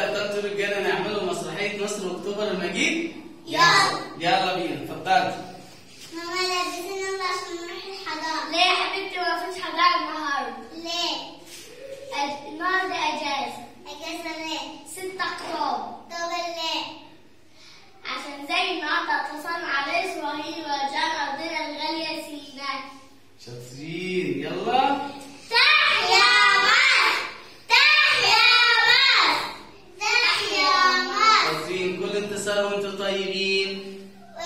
اخترتوا رجاله نعملوا مسرحيه مصر اكتوبر المجيد يلا. يلا بينا اتفضلي ماما لبسنا بقى عشان نروح الحضانة ليه يا حبيبتي ما فيش حضانة النهارده؟ ليه؟ أج- النهارده اجازة اجازة ليه؟ 6 اكتوبر طب ليه؟ عشان زي النهارده اتصلنا على اسرائيل ورجعنا ارضنا الغالية سيناء شاطرين